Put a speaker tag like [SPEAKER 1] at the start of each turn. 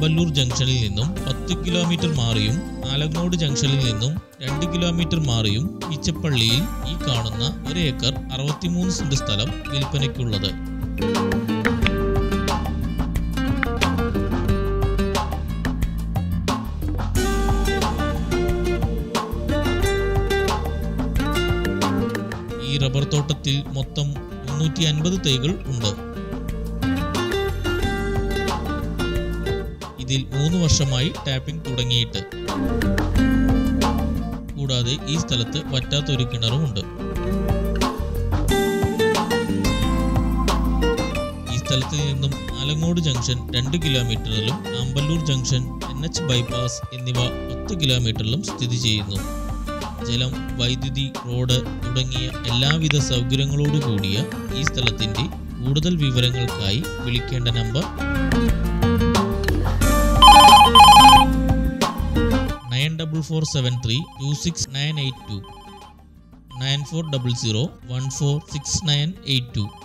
[SPEAKER 1] ആമ്പല്ലൂർ ജംഗ്ഷനിൽ നിന്നും പത്ത് കിലോമീറ്റർ മാറിയും ആലങ്ങോട് ജംഗ്ഷനിൽ നിന്നും രണ്ട് കിലോമീറ്റർ മാറിയും ഈച്ചപ്പള്ളിയിൽ ഈ കാണുന്ന ഒരു ഏക്കർ അറുപത്തിമൂന്ന് സെന്റ് സ്ഥലം വിൽപ്പനയ്ക്കുള്ളത് ഈ റബ്ബർ തോട്ടത്തിൽ മൊത്തം മുന്നൂറ്റി അൻപത് തൈകൾ ഉണ്ട് ഇതിൽ മൂന്ന് വർഷമായി ടാപ്പിംഗ് തുടങ്ങിയിട്ട് കൂടാതെ ഈ സ്ഥലത്ത് വറ്റാത്തൊരു കിണറുമുണ്ട് ഈ സ്ഥലത്ത് നിന്നും ആലങ്ങോട് ജംഗ്ഷൻ രണ്ട് കിലോമീറ്ററിലും Amballur junction N H bypass എന്നിവ പത്ത് കിലോമീറ്ററിലും സ്ഥിതി ചെയ്യുന്നു ജലം വൈദ്യുതി റോഡ് തുടങ്ങിയ എല്ലാവിധ സൗകര്യങ്ങളോടു കൂടിയ ഈ സ്ഥലത്തിന്റെ കൂടുതൽ വിവരങ്ങൾക്കായി വിളിക്കേണ്ട number nine double four seven three two six nine eight two nine four double zero one four six nine eight to